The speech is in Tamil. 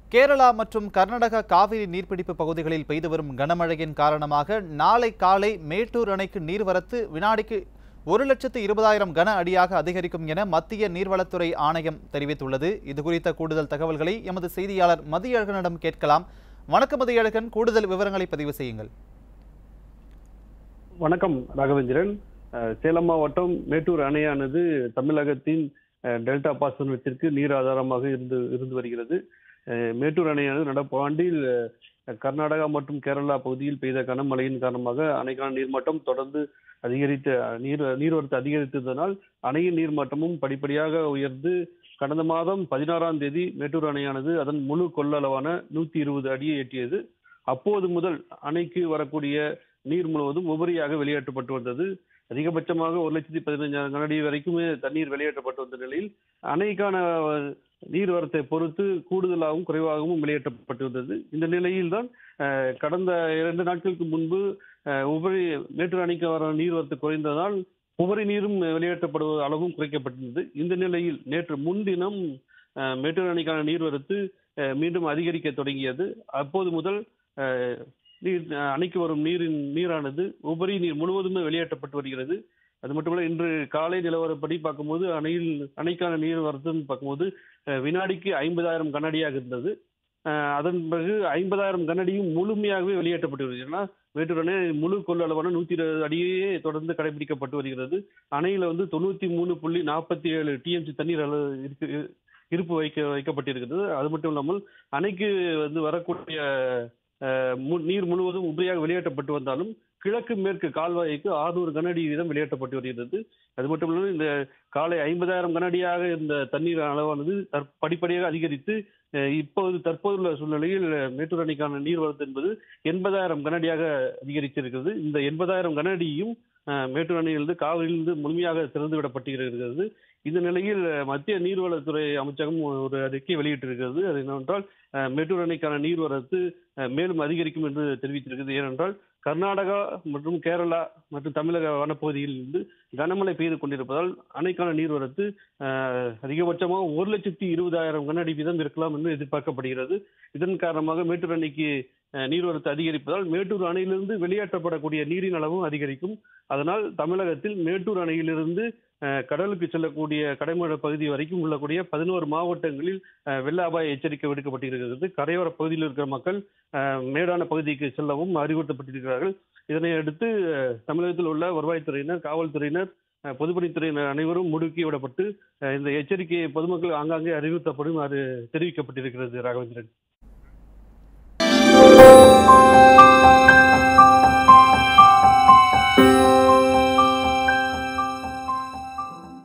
கேரளா மற்றும் கர்நாடகா காவிரி நீர்பிடிப்பு பகுதிகளில் பெய்து வரும் கனமழையின் காரணமாக நாளை காலை மேட்டூர் அணைக்கு நீர்வரத்து வினாடிக்கு ஒரு லட்சத்து இருபதாயிரம் கன அடியாக அதிகரிக்கும் என மத்திய நீர்வளத்துறை ஆணையம் தெரிவித்துள்ளது இது குறித்த கூடுதல் தகவல்களை எமது செய்தியாளர் மதியழகனிடம் கேட்கலாம் வணக்கம் மதியழகன் கூடுதல் விவரங்களை பதிவு செய்யுங்கள் வணக்கம் ராகவேந்திரன் அஹ், சேலம் மாவட்டம் மேட்டூர் அணையானது தமிழகத்தின் அஹ், டெல்டா பாசனத்திற்கு நீர் ஆதாரமாக இருந்து இருந்து வருகிறது அஹ், மேட்டூர் அணையானது நடப்பு ஆண்டில் அஹ், கர்நாடகா மற்றும் கேரளா பகுதியில் பெய்த கனமழையின் காரணமாக அணைக்கான நீர்மட்டம் தொடர்ந்து அதிகரித்து அஹ், நீர் நீர்வரத்து அதிகரித்ததனால் அணையின் நீர்மட்டமும் படிப்படியாக உயர்ந்து கடந்த மாதம் பதினாறாம் தேதி மேட்டூர் அணையானது அதன் முழு கொள்ளளவான நூத்தி இருபது அடியை எட்டியது அப்போது முதல் அணைக்கு வரக்கூடிய நீர் முழுவதும் உபரியாக வெளியேற்றப்பட்டு வந்தது அதிகபட்சமாக ஒரு லட்சத்தி பதினைஞ்சாயிரம் கனஅடி வரைக்குமே தண்ணீர் வெளியேற்றப்பட்டு வந்த நிலையில் அணைக்கான அஹ், நீர்வரத்தை பொறுத்து கூடுதலாகவும் குறைவாகவும் வெளியேற்றப்பட்டு வந்தது இந்த நிலையில்தான் அஹ், கடந்த இரண்டு நாட்களுக்கு முன்பு அஹ், உபரி மேட்டூர் அணைக்கு வர நீர்வரத்து குறைந்ததால் உபரி நீரும் வெளியேற்றப்படுவது அளவும் குறைக்கப்பட்டிருந்தது இந்த நிலையில் நேற்று முன்தினம் அஹ், மேட்டூர் அணைக்கான நீர்வரத்து அஹ், மீண்டும் அதிகரிக்க தொடங்கியது அப்போது முதல் அஹ், நீர் அஹ், அணைக்கு வரும் நீரின் நீரானது உபரி நீர் முழுவதுமே வெளியேற்றப்பட்டு வருகிறது அது மட்டுமல்ல இன்று காலை நிலவரப்படி பார்க்கும்போது அணையில் அணைக்கான நீர் வரத்துன்னு பார்க்கும்போது அஹ், வினாடிக்கு ஐம்பதாயிரம் கனஅடியாக இருந்தது அஹ், அதன் பிறகு ஐம்பதாயிரம் கனஅடியும் முழுமையாகவே வெளியேற்றப்பட்டு வருகிறது ஏன்னா மேட்டூர் அணை முழு கொள்ளளவான நூத்தி இருபது அடியே தொடர்ந்து கடைபிடிக்கப்பட்டு வருகிறது அணையில வந்து தொண்ணூத்தி மூணு புள்ளி நாற்பத்தி ஏழு டிஎம்சி தண்ணீர் அளவு இருக்கு இருப்பு வைக்க வைக்கப்பட்டிருக்கிறது அது மட்டும் இல்லாமல் அணைக்கு வந்து வரக்கூடிய அஹ், மு- நீர் முழுவதும் உபரியாக வெளியேற்றப்பட்டு வந்தாலும் கிழக்கு மேற்கு கால்வாய்க்கு 600 கனஅடி வீதம் வெளியேற்றப்பட்டு வருகிறது அது மட்டும் இல்லாமல் இந்த காலை ஐம்பதாயிரம் கனஅடியாக இருந்த தண்ணீர் அளவானது தற்- படிப்படியாக அதிகரித்து அஹ், இப்போது தற்போதுள்ள சூழ்நிலையில் மேட்டூர் அணைக்கான நீர்வரத்து என்பது எண்பதாயிரம் கனஅடியாக அதிகரித்திருக்கிறது இந்த எண்பதாயிரம் கனஅடியும் அஹ், மேட்டூர் அணையிலிருந்து காவிரியிலிருந்து முழுமையாக திறந்து விடப்பட்டிருக்கிறது இந்த நிலையில் அஹ், மத்திய நீர்வளத்துறை அமைச்சகம் ஒரு அறிக்கை வெளியிட்டிருக்கிறது அது என்னவென்றால் அஹ், மேட்டூர் அணைக்கான நீர்வரத்து அஹ், மேலும் அதிகரிக்கும் என்று தெரிவித்திருக்கிறது ஏனென்றால் கர்நாடகா மற்றும் கேரளா மற்றும் தமிழக வனப்பகுதியில் இருந்து கனமழை பெய்து கொண்டிருப்பதால் அணைக்கான நீர்வரத்து அஹ், அதிகபட்சமாக ஒரு லட்சத்தி இருபதாயிரம் கன அடி வீதம் இருக்கலாம் என்று எதிர்பார்க்கப்படுகிறது இதன் காரணமாக மேட்டூர் அணைக்கு அஹ், நீர்வரத்து அதிகரிப்பதால் மேட்டூர் அணையிலிருந்து வெளியேற்றப்படக்கூடிய நீரின் அளவும் அதிகரிக்கும் அதனால் தமிழகத்தில் மேட்டூர் அணையிலிருந்து அஹ், கடலுக்கு செல்லக்கூடிய கடைமழை பகுதி வரைக்கும் உள்ளக்கூடிய பதினோரு மாவட்டங்களில் அஹ், வெள்ள அபாய எச்சரிக்கை விடுக்கப்பட்டிருக்கிறது கரையோர பகுதியில் இருக்கிற மக்கள் அஹ், மேடான பகுதிக்கு செல்லவும் அறிவுறுத்தப்பட்டிருக்கிறார்கள் இதனை அடுத்து அஹ், தமிழகத்தில் உள்ள வருவாய்த்துறையினர் காவல்துறையினர் அஹ், பொதுப்பணித்துறையினர் அனைவரும் முடுக்கி விடப்பட்டு அஹ், இந்த எச்சரிக்கையை பொதுமக்கள் ஆங்காங்கே அறிவுறுத்தப்படும் அது தெரிவிக்கப்பட்டிருக்கிறது ராகவேந்திரன்